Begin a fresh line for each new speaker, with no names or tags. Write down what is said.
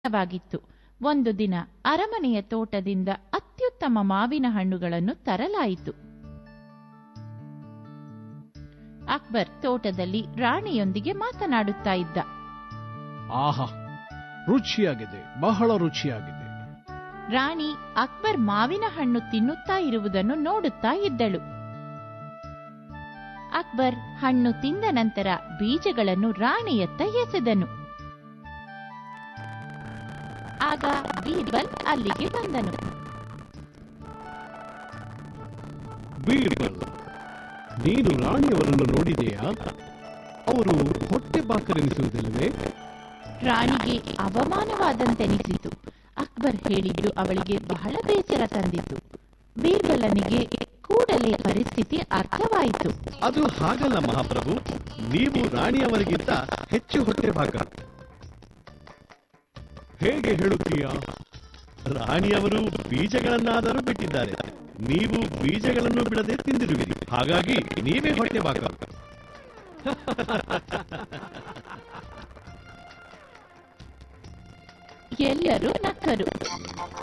ವಾಗಿತ್ತು ಒಂದು ದಿನ ಅರಮನೆಯ ತೋಟದಿಂದ ಅತ್ಯುತ್ತಮ ಮಾವಿನ ಹಣ್ಣುಗಳನ್ನು ತರಲಾಯಿತು ಅಕ್ಬರ್ ತೋಟದಲ್ಲಿ ರಾಣಿಯೊಂದಿಗೆ ಮಾತನಾಡುತ್ತಾ ಇದ್ದ
ಆಹಾ ರುಚಿಯಾಗಿದೆ ಬಹಳ ರುಚಿಯಾಗಿದೆ
ರಾಣಿ ಅಕ್ಬರ್ ಮಾವಿನ ಹಣ್ಣು ತಿನ್ನುತ್ತಾ ಇರುವುದನ್ನು ನೋಡುತ್ತಾ ಇದ್ದಳು ಅಕ್ಬರ್ ಹಣ್ಣು ತಿಂದ ನಂತರ ಬೀಜಗಳನ್ನು ರಾಣಿಯತ್ತ ಎಸೆದನು ಆಗ ಬೀರ್ಬಲ್ ಅಲ್ಲಿಗೆ ಬಂದನು
ಬೀರ್ಬಲ್ ನೀನು ರಾಣಿಯವರನ್ನು ನೋಡಿದೆಯಾ ಅವರು ಹೊಟ್ಟೆ ಬಾಕರೆನಿಸುವುದಿಲ್ಲವೇ
ರಾಣಿಗೆ ಅವಮಾನವಾದಂತೆನಿಸಿತು ಅಕ್ಬರ್ ಹೇಳಿದ್ದು ಅವಳಿಗೆ ಬಹಳ ಬೇಸರ ತಂದಿತು ಬೀರ್ಬಲನಿಗೆ ಕೂಡಲೇ ಪರಿಸ್ಥಿತಿ ಅರ್ಥವಾಯಿತು
ಅದು ಹಾಗಲ್ಲ ಮಹಾಪ್ರಭು ನೀವು ರಾಣಿಯವರಿಗಿಂತ ಹೆಚ್ಚು ಹೊಟ್ಟೆ ಭಾಗ
ಹೇಗೆ ಹೇಳುತ್ತೀಯಾ
ರಾಣಿಯವರು ಬೀಜಗಳನ್ನಾದರೂ ಬಿಟ್ಟಿದ್ದಾರೆ ನೀವು ಬೀಜಗಳನ್ನು ಬಿಡದೆ ತಿಂದಿರುವಿರಿ ಹಾಗಾಗಿ ನೀವೇ ಹೊಟ್ಟೆ ಭಾಗ
ಎಲ್ಲರೂ ನಕ್ಕರು